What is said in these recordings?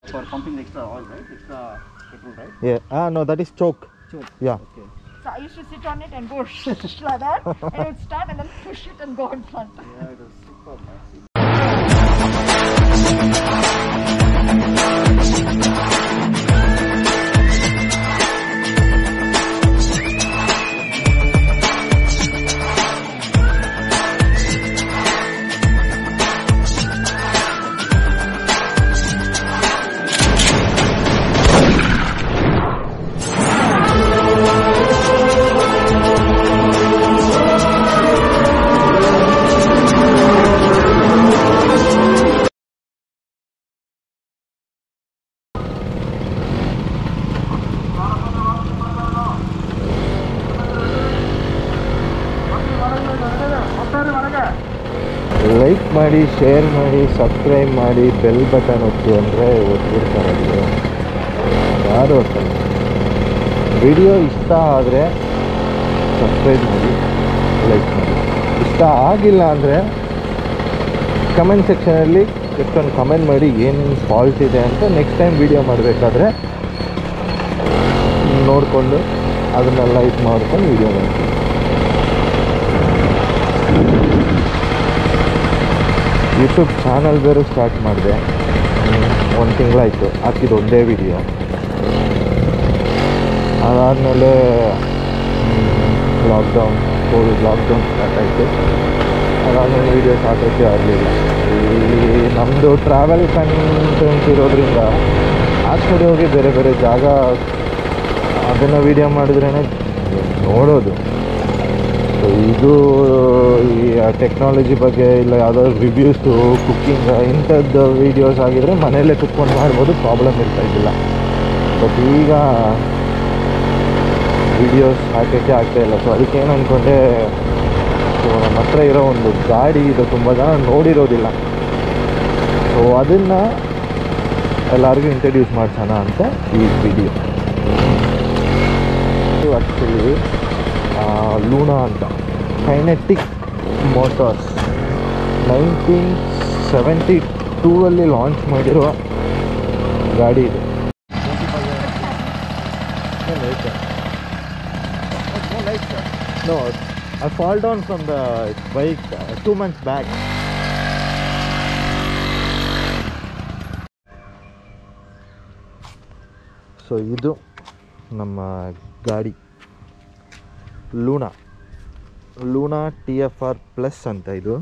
For pumping the extra oil, right? Extra petrol, right? Yeah. Ah, no, that is choke. Choke. Yeah. Okay. So I used to sit on it and go like that, and it would start and then push it and go in front. Yeah, it was super massive. Like ಮಾಡಿ share ಮಾಡಿ subscribe ಮಾಡಿ bell button ಒತ್ತಿ ಅಂದರೆ ಒತ್ತಿರ್ತಾರೆ ಅದು ಯಾರು ಒತ್ತಲ್ಲ video ಇಷ್ಟ ಆದರೆ subscribe ಮಾಡಿ ಲೈಕ್ ಮಾಡಿ ಇಷ್ಟ ಆಗಿಲ್ಲ ಅಂದರೆ ಕಮೆಂಟ್ ಸೆಕ್ಷನಲ್ಲಿ ಎಷ್ಟೊಂದು ಕಮೆಂಟ್ ಮಾಡಿ ಏನೇನು ಫಾಲ್ಟ್ ಇದೆ ಅಂತ ನೆಕ್ಸ್ಟ್ ಟೈಮ್ ವಿಡಿಯೋ ಮಾಡಬೇಕಾದ್ರೆ ನೋಡಿಕೊಂಡು ಅದನ್ನೆಲ್ಲ ಇದು ಮಾಡ್ಕೊಂಡು ವಿಡಿಯೋ ಮಾಡ್ತೀನಿ ಯೂಟ್ಯೂಬ್ ಚಾನಲ್ ಬೇರೆ ಸ್ಟಾರ್ಟ್ ಮಾಡಿದೆ ಒಂದು ತಿಂಗಳಾಯಿತು ಹಾಕಿದ್ದು ಒಂದೇ ವಿಡಿಯೋ ಅದಾದಮೇಲೆ ಲಾಕ್ಡೌನ್ ಕೋವಿಡ್ ಲಾಕ್ಡೌನ್ ಸ್ಟಾರ್ಟ್ ಆಯಿತು ಅದಾದಮೇಲೆ ವೀಡಿಯೋಸ್ ಹಾಕೋಕ್ಕೆ ಆಗಲಿಲ್ಲ ಈ ನಮ್ಮದು ಟ್ರಾವೆಲ್ ಕಂಟೆಂಟ್ ಇರೋದ್ರಿಂದ ಆ ಕಡೆ ಹೋಗಿ ಬೇರೆ ಬೇರೆ ಜಾಗ ಅದನ್ನು ವೀಡಿಯೋ ಮಾಡಿದ್ರೇ ನೋಡೋದು ಸೊ ಇದು ಈ ಟೆಕ್ನಾಲಜಿ ಬಗ್ಗೆ ಇಲ್ಲ ಯಾವುದಾದ್ರು ರಿವ್ಯೂಸು ಕುಕ್ಕಿಂಗ್ ಇಂಥದ್ದು ವೀಡಿಯೋಸ್ ಆಗಿದ್ರೆ ಮನೆಯಲ್ಲೇ ಕುತ್ಕೊಂಡು ಮಾಡ್ಬೋದು ಪ್ರಾಬ್ಲಮ್ ಇರ್ತಾ ಇದ್ದಿಲ್ಲ ಬಟ್ ಈಗ ವೀಡಿಯೋಸ್ ಹಾಕೋಕ್ಕೆ ಆಗ್ತಾ ಇಲ್ಲ ಸೊ ಅದಕ್ಕೆ ಏನು ಅಂದ್ಕೊಂಡೆ ಸೊ ನಮ್ಮ ಹತ್ರ ಇರೋ ಒಂದು ಗಾಡಿ ಇದು ತುಂಬ ಜನ ನೋಡಿರೋದಿಲ್ಲ ಸೊ ಅದನ್ನು ಎಲ್ಲರಿಗೂ ಇಂಟ್ರಡ್ಯೂಸ್ ಮಾಡ್ಸೋಣ ಅಂತ ಈ ವಿಡಿಯೋ ಆ್ಯಕ್ಚುಲಿ ಲೂನಾ ಅಂತ ಕೈನೆಟಿಕ್ ಮೋಟಾರ್ಸ್ ನೈನ್ಟೀನ್ ಸೆವೆಂಟಿ ಟೂವಲ್ಲಿ ಲಾಂಚ್ ಮಾಡಿರುವ ಗಾಡಿ ಇದು no I fall down from the bike two months back so ಇದು ನಮ್ಮ ಗಾಡಿ Luna Luna T F R plus ಅಂತ ಇದು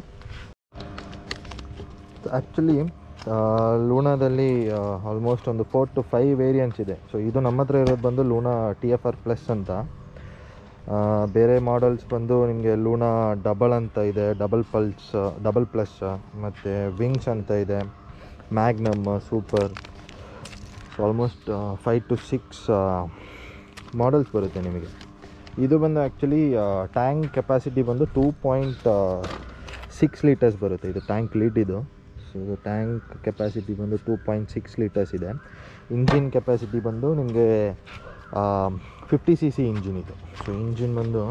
ಆ್ಯಕ್ಚುಲಿ ಲೂನಾದಲ್ಲಿ ಆಲ್ಮೋಸ್ಟ್ ಒಂದು ಫೋರ್ ಟು ಫೈವ್ ವೇರಿಯಂಟ್ಸ್ ಇದೆ ಸೊ ಇದು ನಮ್ಮ ಹತ್ರ ಇರೋದು ಬಂದು Luna T F R plus ಅಂತ ಆ, ಬೇರೆ ಮಾಡಲ್ಸ್ ಬಂದು ನಿಮಗೆ ಲೂನಾ ಡಬಲ್ ಅಂತ ಇದೆ ಡಬಲ್ ಪಲ್ಸ್ ಡಬಲ್ ಪ್ಲಸ್ ಮತ್ತು ವಿಂಗ್ಸ್ ಅಂತ ಇದೆ magnum super so almost five to six models ಬರುತ್ತೆ ನಿಮಗೆ ಇದು ಬಂದು ಆ್ಯಕ್ಚುಲಿ ಟ್ಯಾಂಕ್ ಕೆಪಾಸಿಟಿ ಬಂದು ಟೂ ಪಾಯಿಂಟ್ ಸಿಕ್ಸ್ ಲೀಟರ್ಸ್ ಬರುತ್ತೆ ಇದು ಟ್ಯಾಂಕ್ ಲೀಡ್ ಇದು ಸೊ ಇದು ಟ್ಯಾಂಕ್ ಕೆಪಾಸಿಟಿ ಬಂದು ಟೂ ಪಾಯಿಂಟ್ ಸಿಕ್ಸ್ ಲೀಟರ್ಸ್ ಇದೆ ಇಂಜಿನ್ ಕೆಪಾಸಿಟಿ ಬಂದು ನಿಮಗೆ ಫಿಫ್ಟಿ ಸಿ ಸಿ ಇಂಜಿನ್ ಇದು ಸೊ ಇಂಜಿನ್ ಬಂದು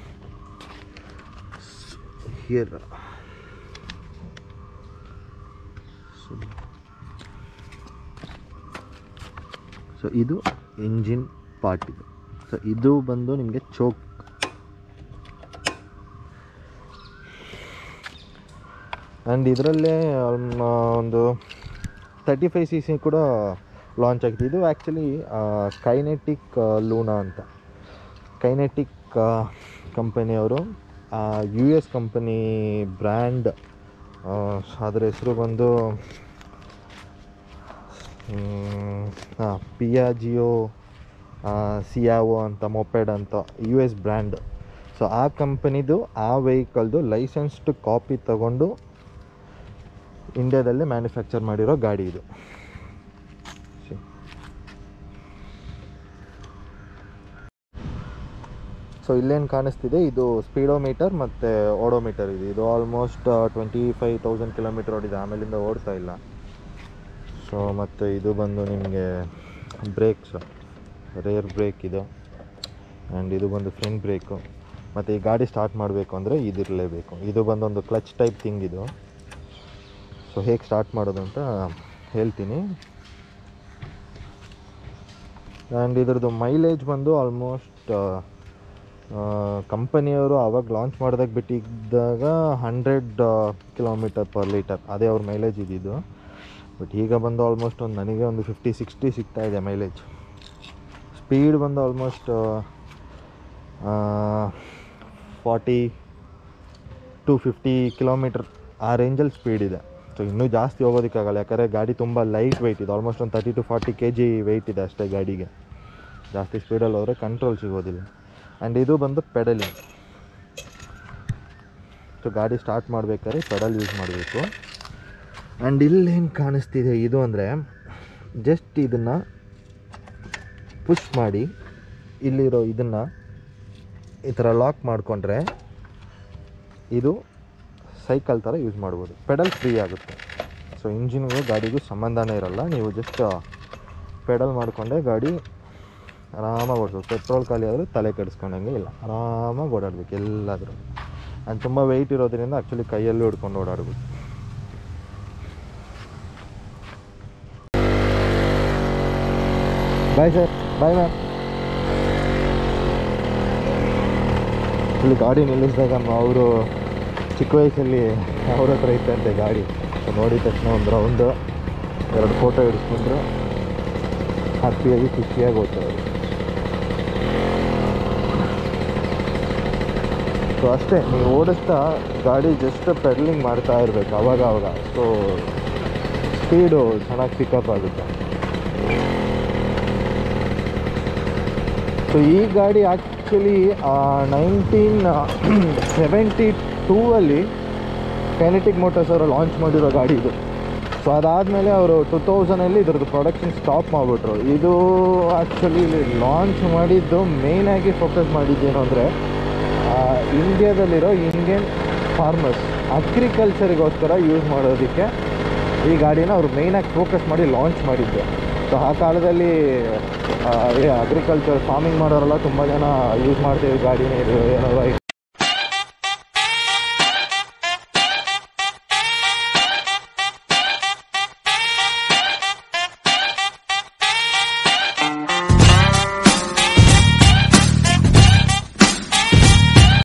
ಹಿಯರ್ ಸೊ ಇದು ಇಂಜಿನ್ ಪಾರ್ಟ್ ಇದು ಸೊ ಇದು ಬಂದು ನಿಮಗೆ ಚೋಕ್ ಆ್ಯಂಡ್ ಇದರಲ್ಲೇ ಒಂದು ತರ್ಟಿ ಫೈವ್ ಸಿ ಸಿ ಕೂಡ ಲಾಂಚ್ ಆಗಿದೆ ಇದು ಆ್ಯಕ್ಚುಲಿ ಕೈನೆಟಿಕ್ ಲೂನಾ ಅಂತ ಕೈನೆಟಿಕ್ ಕಂಪನಿಯವರು ಯು ಎಸ್ ಕಂಪನಿ ಬ್ರ್ಯಾಂಡ್ ಅದರ ಹೆಸರು ಬಂದು ಹಾಂ ಪಿಯಾಜಿಯೋ ಸಿಯಾವೋ ಅಂತ ಮೊಪೆಡ್ ಅಂತ ಯು ಎಸ್ ಬ್ರ್ಯಾಂಡ್ ಸೊ ಆ ಕಂಪನಿದು ಆ ವೆಹಿಕಲ್ದು ಲೈಸೆನ್ಸ್ಡ್ ಕಾಪಿ ತಗೊಂಡು ಇಂಡಿಯಾದಲ್ಲೇ ಮ್ಯಾನುಫ್ಯಾಕ್ಚರ್ ಮಾಡಿರೋ ಗಾಡಿ ಇದು ಸೊ ಇಲ್ಲೇನು ಕಾಣಿಸ್ತಿದೆ ಇದು ಸ್ಪೀಡೋಮೀಟರ್ ಮತ್ತು ಓಡೋಮೀಟರ್ ಇದೆ ಇದು almost twenty five thousand kilometre ಓಡಿದೆ ಆಮೇಲಿಂದ ಓಡ್ತಾ ಇಲ್ಲ ಸೊ ಮತ್ತು ಇದು ಬಂದು ನಿಮಗೆ ಬ್ರೇಕ್ಸ್ ರೇರ್ ಬ್ರೇಕ್ ಇದು ಆ್ಯಂಡ್ ಇದು ಬಂದು ಫ್ರಂಟ್ ಬ್ರೇಕು ಮತ್ತು ಈ ಗಾಡಿ ಸ್ಟಾರ್ಟ್ ಮಾಡಬೇಕು ಅಂದರೆ ಇದಿರಲೇಬೇಕು ಇದು ಬಂದು ಒಂದು ಕ್ಲಚ್ ಟೈಪ್ ಥಿಂಗ್ ಇದು ಸೊ ಹೇಗೆ ಸ್ಟಾರ್ಟ್ ಮಾಡೋದು ಅಂತ ಹೇಳ್ತೀನಿ ಆ್ಯಂಡ್ ಇದ್ರದ್ದು ಮೈಲೇಜ್ ಬಂದು ಆಲ್ಮೋಸ್ಟ್ ಕಂಪನಿಯವರು ಅವಾಗ ಲಾಂಚ್ ಮಾಡಿದಾಗ ಬಿಟ್ಟಿದ್ದಾಗ ಹಂಡ್ರೆಡ್ ಕಿಲೋಮೀಟರ್ ಪರ್ ಲೀಟರ್ ಅದೇ ಅವ್ರ ಮೈಲೇಜ್ ಇದ್ದಿದ್ದು ಬಟ್ ಈಗ ಬಂದು ಆಲ್ಮೋಸ್ಟ್ ಒಂದು ನನಗೆ ಒಂದು ಫಿಫ್ಟಿ ಸಿಕ್ಸ್ಟಿ ಸಿಗ್ತಾ ಇದೆ ಮೈಲೇಜ್ ಸ್ಪೀಡ್ ಬಂದು almost forty to fifty kilometre ಆ ರೇಂಜಲ್ಲಿ ಸ್ಪೀಡ್ ಇದೆ ಸೊ ಇನ್ನೂ ಜಾಸ್ತಿ ಹೋಗೋದಕ್ಕಾಗಲ್ಲ ಯಾಕಂದರೆ ಗಾಡಿ ತುಂಬ ಲೈಟ್ ವೆಯ್ಟ್ ಇದೆ ಆಲ್ಮೋಸ್ಟ್ ಒಂದು thirty to forty K G weight ಇದೆ ಅಷ್ಟೇ ಗಾಡಿಗೆ ಜಾಸ್ತಿ ಸ್ಪೀಡಲ್ಲಿ ಹೋದರೆ ಕಂಟ್ರೋಲ್ ಸಿಗೋದಿಲ್ಲ ಆ್ಯಂಡ್ ಇದು ಬಂದು ಪೆಡಲಿಂಗ್ ಸೊ ಗಾಡಿ ಸ್ಟಾರ್ಟ್ ಮಾಡಬೇಕಾದ್ರೆ ಪೆಡಲ್ ಯೂಸ್ ಮಾಡಬೇಕು ಆ್ಯಂಡ್ ಇಲ್ಲೇನು ಕಾಣಿಸ್ತಿದೆ ಇದು ಅಂದರೆ ಜಸ್ಟ್ ಇದನ್ನು ಪುಷ್ ಮಾಡಿ ಇಲ್ಲಿರೋ ಇದನ್ನು ಈ ಥರ ಲಾಕ್ ಮಾಡಿಕೊಂಡ್ರೆ ಇದು ಸೈಕಲ್ ಥರ ಯೂಸ್ ಮಾಡ್ಬೋದು ಪೆಡಲ್ ಫ್ರೀ ಆಗುತ್ತೆ ಸೊ ಇಂಜಿನ್ಗೂ ಗಾಡಿಗೂ ಸಂಬಂಧನೇ ಇರಲ್ಲ ನೀವು ಜಸ್ಟ್ ಪೆಡಲ್ ಮಾಡಿಕೊಂಡೆ ಗಾಡಿ ಆರಾಮಾಗಿ ಓಡಿಸ್ಬೇಕು ಪೆಟ್ರೋಲ್ ಖಾಲಿ ಆದರೆ ತಲೆ ಕೆಡಿಸ್ಕೊಂಡಂಗೆ ಇಲ್ಲ ಆರಾಮಾಗಿ ಓಡಾಡ್ಬೇಕು ಎಲ್ಲಾದರೂ ಆ್ಯಂಡ್ ತುಂಬ ವೆಯ್ಟ್ ಇರೋದ್ರಿಂದ ಆ್ಯಕ್ಚುಲಿ ಕೈಯಲ್ಲೂ ಹಿಡ್ಕೊಂಡು ಓಡಾಡ್ಬೇಕು ಬಾಯ್ ಸರ್ ಬಾಯ್ ಮ್ಯಾಮ್ ಇಲ್ಲಿ ಗಾಡಿ ನಿಲ್ಲಿಸಿದಾಗ ಅವರು ಚಿಕ್ಕ ವಯಸ್ಸಲ್ಲಿ ಅವ್ರ ಹತ್ರ ಇತ್ತಂತೆ ಗಾಡಿ ಸೊ ನೋಡಿದ ತಕ್ಷಣ ಒಂದು ರೌಂಡು ಎರಡು ಫೋಟೋ ಹಿಡಿಸ್ಕೊಂಡ್ರು ಹ್ಯಾಪಿಯಾಗಿ ಖುಷಿಯಾಗಿ ಹೋಗ್ತಾರೆ ಸೊ ಅಷ್ಟೇ ನೀವು ಓಡಿಸ್ತಾ ಗಾಡಿ ಜಸ್ಟ್ ಪೆಡ್ಲಿಂಗ್ ಮಾಡ್ತಾ ಇರಬೇಕು ಅವಾಗ ಅವಾಗ ಸೊ ಸ್ಪೀಡು ಚೆನ್ನಾಗಿ ಪಿಕಪ್ ಆಗುತ್ತೆ ಸೊ ಈ ಗಾಡಿ ಆ್ಯಕ್ಚುಲಿ ನೈನ್ಟೀನ್ ಸೆವೆಂಟಿ ಟೂ ಅಲ್ಲಿ ಕೈನೆಟಿಕ್ ಮೋಟರ್ಸ್ ಅವರು ಲಾಂಚ್ ಮಾಡಿರೋ ಗಾಡಿ ಇದು ಸೊ ಅದಾದಮೇಲೆ ಅವರು ಟು ತೌಸಂಡಲ್ಲಿ ಇದ್ರದ್ದು ಪ್ರೊಡಕ್ಷನ್ ಸ್ಟಾಪ್ ಮಾಡಿಬಿಟ್ರು ಇದು ಆ್ಯಕ್ಚುಲಿ ಲಾಂಚ್ ಮಾಡಿದ್ದು ಮೇಯ್ನಾಗಿ ಫೋಕಸ್ ಮಾಡಿದ್ದೇನು ಅಂದರೆ ಇಂಡಿಯಾದಲ್ಲಿರೋ ಇಂಡಿಯನ್ ಫಾರ್ಮರ್ಸ್ ಅಗ್ರಿಕಲ್ಚರಿಗೋಸ್ಕರ ಯೂಸ್ ಮಾಡೋದಕ್ಕೆ ಈ ಗಾಡಿನ ಅವರು ಮೇಯ್ನಾಗಿ ಫೋಕಸ್ ಮಾಡಿ ಲಾಂಚ್ ಮಾಡಿದ್ದು ಸೊ ಆ ಕಾಲದಲ್ಲಿ ಅಗ್ರಿಕಲ್ಚರ್ ಫಾರ್ಮಿಂಗ್ ಮಾಡೋರೆಲ್ಲ ತುಂಬ ಜನ ಯೂಸ್ ಮಾಡ್ತೀವಿ ಗಾಡಿನೇ ಇದು ಏನೋ